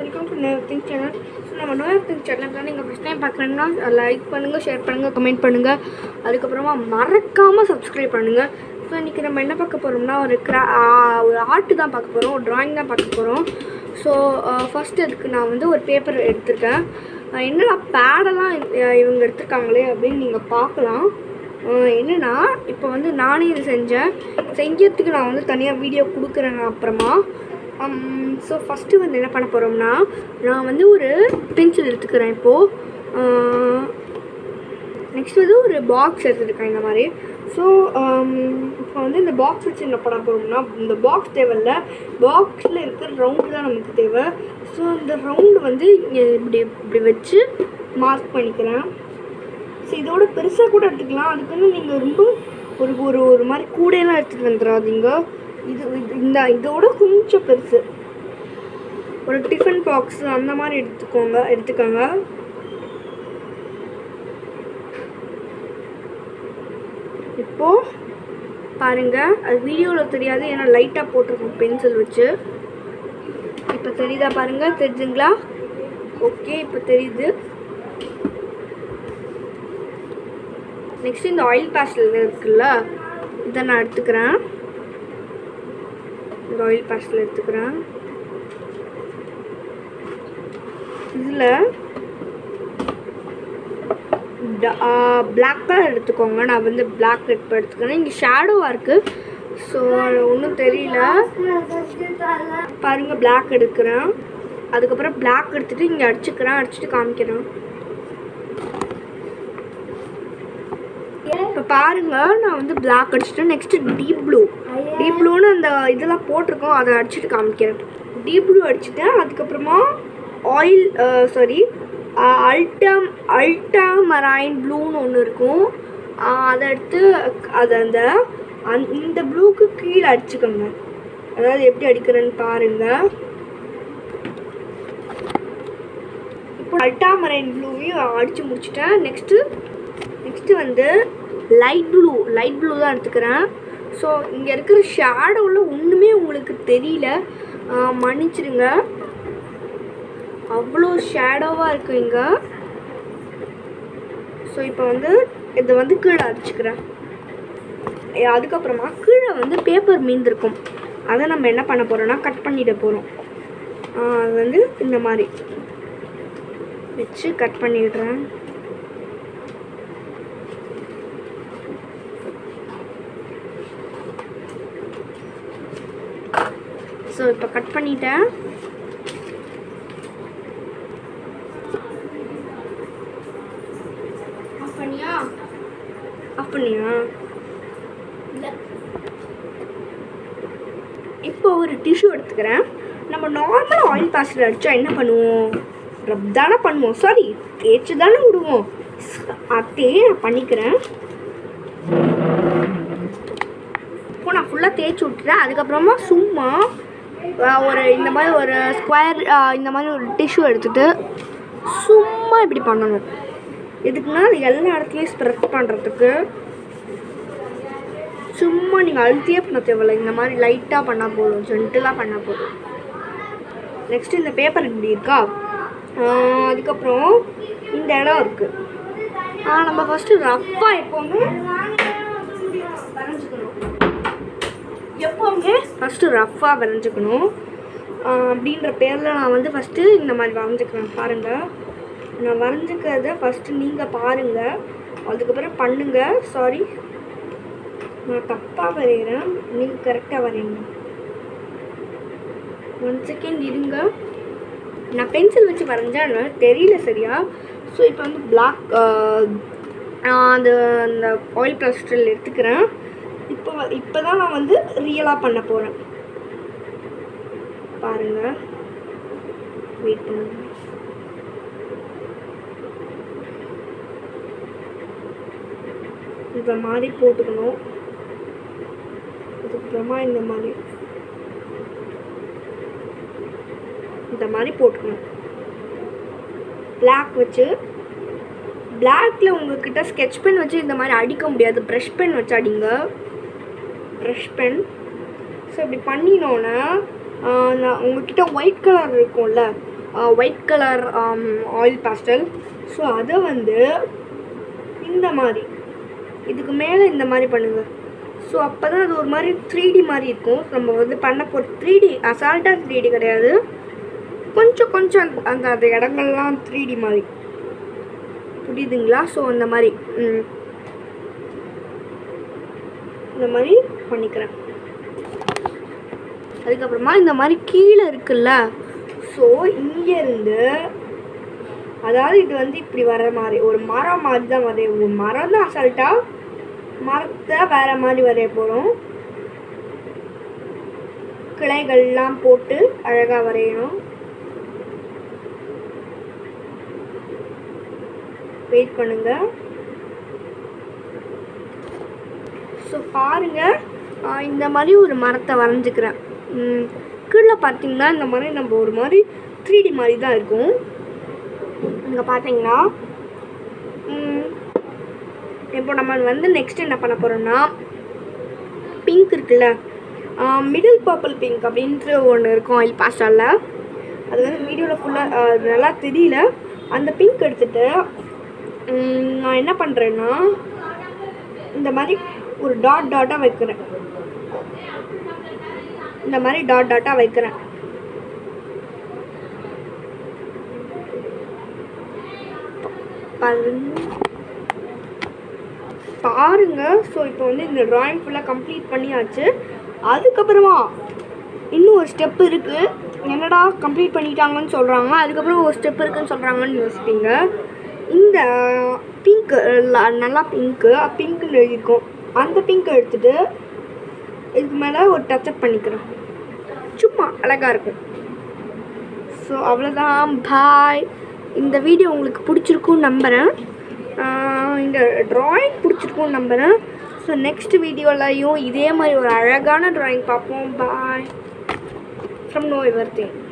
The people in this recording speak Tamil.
Welcome to nothing channel so நம்ம நோ திங் சேனலுக்கு நீங்கள் ஃபஸ்ட் டைம் பார்க்குறீங்கன்னா லைக் பண்ணுங்கள் ஷேர் பண்ணுங்கள் கமெண்ட் பண்ணுங்கள் அதுக்கப்புறமா மறக்காமல் சப்ஸ்கிரைப் பண்ணுங்கள் ஸோ இன்றைக்கி நம்ம என்ன பார்க்க போகிறோம்னா ஒரு கிரா ஆ, ஒரு ஆர்ட்டு தான் பார்க்க போகிறோம் ஒரு ட்ராயிங் தான் பார்க்க போகிறோம் ஸோ ஃபஸ்ட்டு அதுக்கு நான் வந்து ஒரு பேப்பர் எடுத்திருக்கேன் அஹ் என்னடா பேடெல்லாம் இவங்க எடுத்திருக்காங்களே அப்படின்னு நீங்கள் பார்க்கலாம் அஹ் என்னன்னா இப்போ வந்து நானே இது செஞ்சேன் செஞ்சதுக்கு நான் வந்து தனியாக வீடியோ கொடுக்குறேன் அப்புறமா ஸோ ஃபஸ்ட்டு வந்து என்ன பண்ண போகிறோம்னா நான் வந்து ஒரு பென்சில் எடுத்துக்கிறேன் இப்போது நெக்ஸ்ட் வந்து ஒரு பாக்ஸ் எடுத்துருக்கேன் இந்த மாதிரி ஸோ இப்போ வந்து இந்த பாக்ஸ் வச்சு என்ன பண்ண போகிறோம்னா இந்த பாக்ஸ் தேவையில்ல பாக்ஸில் இருக்கிற ரவுண்டு தான் நமக்கு தேவை ஸோ இந்த ரவுண்டு வந்து இங்கே இப்படி இப்படி வச்சு மார்க் பண்ணிக்கிறேன் ஸோ இதோட பெருசாக கூட எடுத்துக்கலாம் அதுக்குன்னு நீங்கள் ரொம்ப ஒரு ஒரு ஒரு மாதிரி கூடையெல்லாம் எடுத்துகிட்டு வந்துடாதீங்க இது இது இந்த இதோட கொஞ்சம் பெருசு ஒரு டிஃபன் பாக்ஸ் அந்த மாதிரி எடுத்துக்கோங்க எடுத்துக்கோங்க இப்போ பாருங்க அது வீடியோவில் தெரியாது ஏன்னா லைட்டாக போட்டிருக்கோம் பென்சில் வச்சு இப்போ தெரியுதா பாருங்க தெரிஞ்சுங்களா ஓகே இப்போ தெரியுது நெக்ஸ்ட் இந்த ஆயில் பேஸ்டல் இருக்குல்ல இதை நான் எடுத்துக்கிறேன் இந்த ஆயில் பேஸ்டல் எடுத்துக்கிறேன் இதில் பிளாக் கலர் எடுத்துக்கோங்க நான் வந்து பிளாக் இப்போ எடுத்துக்கிறேன் இங்கே ஷேடோவாக இருக்குது ஸோ ஒன்றும் தெரியல பாருங்க பிளாக் எடுக்கிறேன் அதுக்கப்புறம் பிளாக் எடுத்துகிட்டு இங்கே அடிச்சுக்கிறேன் அடிச்சுட்டு காமிக்கிறேன் இப்போ பாருங்க நான் வந்து பிளாக் அடிச்சிட்டேன் நெக்ஸ்ட் டீப் ப்ளூ டீப் ப்ளூன்னு அந்த இதெல்லாம் போட்டிருக்கோம் அதை அடிச்சுட்டு காமிக்கிறேன் டீப் ப்ளூ அடிச்சுட்டேன் அதுக்கப்புறமா ஆயில் சாரி அல்டம் அல்டா மரைன் ப்ளூன்னு ஒன்று இருக்கும் ஆஹ் அதை எடுத்து அதை அந்த அந் இந்த ப்ளூக்கு கீழே அடிச்சுக்கோங்க அதாவது எப்படி அடிக்கிறேன்னு பாருங்க இப்போ அல்டா மரைன் ப்ளூவையும் அடித்து முடிச்சிட்டேன் நெக்ஸ்ட்டு நெக்ஸ்ட்டு வந்து லைட் ப்ளூ லைட் ப்ளூ தான் எடுத்துக்கிறேன் ஸோ இங்கே இருக்கிற ஷேடோவில் ஒன்றுமே உங்களுக்கு தெரியல ஆஹ் மன்னிச்சிடுங்க அவ்வளோ ஷேடோவாக இருக்கு இங்கே ஸோ இப்போ வந்து இதை வந்து கீழே அடிச்சுக்கிறேன் ஏ, அதுக்கப்புறமா கீழே வந்து பேப்பர் மீந்திருக்கும் அதை நம்ம என்ன பண்ண போகிறோம்னா கட் பண்ணிட போகிறோம் அது வந்து இந்த மாதிரி வச்சு கட் பண்ணிடுறேன் ஸோ இப்போ கட் பண்ணிட்டேன் ஆஃப் பண்ணியா ஆஃப் பண்ணியா இப்போ ஒரு டிஷ்யூ எடுத்துக்கிறேன் நம்ம நார்மலாக ஆயில் பேஸ்டர் அடித்தா என்ன பண்ணுவோம் ரப் தானே பண்ணுவோம் சாரி தேய்ச்சி தானே விடுவோம் ஸ்- அதே நான் பண்ணிக்கிறேன் இப்போ நான் ஃபுல்லாக தேய்ச்சி விட்டுறேன் அதுக்கப்புறமா சும்மா அஹ், ஒரு இந்த மாதிரி ஒரு ஸ்கொயர் இந்த மாதிரி ஒரு டிஷ்யூ எடுத்துட்டு சும்மா இப்படி பண்ணணும் எதுக்குன்னா அது எல்லா இடத்துலையும் ஸ்ப்ரெட் பண்ணுறதுக்கு சும்மா நீங்கள் அழுத்தியே பண்ண தேவையில்ல இந்த மாதிரி லைட்டாக பண்ணால் போதும் ஜென்டிலாக பண்ணால் போதும் நெக்ஸ்ட் இந்த பேப்பர் இப்படி இருக்கா ஆஹ் அதுக்கப்புறம் இந்த இடம் இருக்குது நம்ம ஃபஸ்ட்டு ரஃப்பாக எப்போவுமே வரைஞ்சிக்கணும் எப்போவுமே ஃபஸ்ட்டு ரஃப்பாக வரைஞ்சிக்கணும் ஆஹ் அப்படின்ற பேரில் நான் வந்து ஃபஸ்ட்டு இந்த மாதிரி வரைஞ்சிக்கிறேன் பாருங்கள் நான் வரைஞ்சிக்கிறத ஃபஸ்ட்டு நீங்கள் பாருங்கள் அதுக்கப்புறம் பண்ணுங்கள் சாரி நான் தப்பாக வரைகிறேன் நீங்கள் கரெக்டாக வரையுங்க ஒன் செகண்ட் இருங்க நான் பென்சில் வச்சு வரைஞ்சேன் அதனால தெரியல சரியா ஸோ இப்போ வந்து பிளாக் அந்த அந்த ஆயில் பிளாஸ்டரில் எடுத்துக்கிறேன் இப்போ இப்போ தான் நான் வந்து ரியலாக பண்ண போகிறேன் பாருங்கள் வெயிட் பண்ணுங்க இந்த மாதிரி போட்டுக்கணும் அதுக்கப்புறமா இந்த மாதிரி இந்த மாதிரி போட்டுக்கணும் பிளாக் வச்சு பிளாக்ல உங்ககிட்ட ஸ்கெட்ச் பென் வச்சு இந்த மாதிரி அடிக்க முடியாது ப்ரஷ் பென் வச்சு அடிங்க ப்ரஷ் பென் ஸோ இப்படி பண்ணினோன்னே நான் உங்ககிட்ட ஒயிட் கலர் இருக்கும்ல white colour oil pastel so அதை வந்து இந்த மாதிரி இதுக்கு மேலே இந்த மாதிரி பண்ணுங்க ஸோ அப்போ தான் அது ஒரு மாதிரி த்ரீ டி மாதிரி இருக்கும் நம்ம வந்து பண்ண போகிற த்ரீ டி அசால்ட்டாக த்ரீ டி கிடையாது கொஞ்சம் கொஞ்சம் அந்த அந்த அந்த இடங்கள்லாம் த்ரீ டி மாதிரி புரியுதுங்களா ஸோ அந்த மாதிரி ம். இந்த மாதிரி பண்ணிக்கிறேன் அதுக்கப்புறமா இந்த மாதிரி கீழே இருக்குல்ல ஸோ இங்கேருந்து அதாவது இது வந்து இப்படி வர்ற மாதிரி ஒரு மரம் மாதிரி தான் வரைய ஒரு மரம் தான் அசால்ட்டாக மரத்தை வேற மாதிரி வரைய போகிறோம் கிளைகள்லாம் போட்டு அழகாக வரையணும் வெயிட் பண்ணுங்க ஸோ பாருங்க ஆஹ் இந்த மாதிரி ஒரு மரத்தை வரைஞ்சிக்கிறேன் ம், கீழே பார்த்தீங்கன்னா இந்த மாதிரி நம்ம ஒரு மாதிரி த்ரீ டி மாதிரி தான் இருக்கும் இங்கே பார்த்தீங்கன்னா ம், இப்போ நம்ம வந்து நெக்ஸ்ட் என்ன பண்ண போகிறோம்னா பிங்க் இருக்குல்ல மிடில் பர்பிள் பிங்க் அப்படின்ட்டு ஒன்று இருக்கும் ஆயில் பாஸ்டாலில் அது வந்து வீடியோவில் ஃபுல்லாக நல்லா தெரியல அந்த பிங்க் எடுத்துட்டு ம், நான் என்ன பண்ணுறேன்னா இந்த மாதிரி ஒரு டாட் டாட்டாக வைக்கிறேன் இந்த மாதிரி டாட் டாட்டாக வைக்கிறேன் பாருங்க பாருங்க ஸோ இப்போ வந்து இந்த ட்ராயிங் ஃபுல்லாக கம்ப்ளீட் பண்ணியாச்சு அதுக்கப்புறமா இன்னும் ஒரு ஸ்டெப் இருக்குது என்னடா கம்ப்ளீட் பண்ணிட்டாங்கன்னு சொல்கிறாங்க அதுக்கப்புறம் ஒரு ஸ்டெப் இருக்குன்னு சொல்கிறாங்கன்னு யோசிப்பீங்க இந்த பிங்க் நல்லா பிங்க்கு பிங்க்குன்னு எழுதியிருக்கோம் அந்த பிங்க் எடுத்துட்டு இதுக்கு மேலே ஒரு டச்சப் பண்ணிக்கிறேன் சும்மா அழகாக இருக்கும் ஸோ அவ்வளோதான் பாய் இந்த வீடியோ உங்களுக்கு பிடிச்சிருக்கும்னு நம்புகிறேன் ஆஹ் இந்த ட்ராயிங் பிடிச்சிருக்கும்னு நம்புகிறேன் ஸோ நெக்ஸ்ட் வீடியோலையும் இதே மாதிரி ஒரு அழகான ட்ராயிங் பார்ப்போம் bye from no ever thing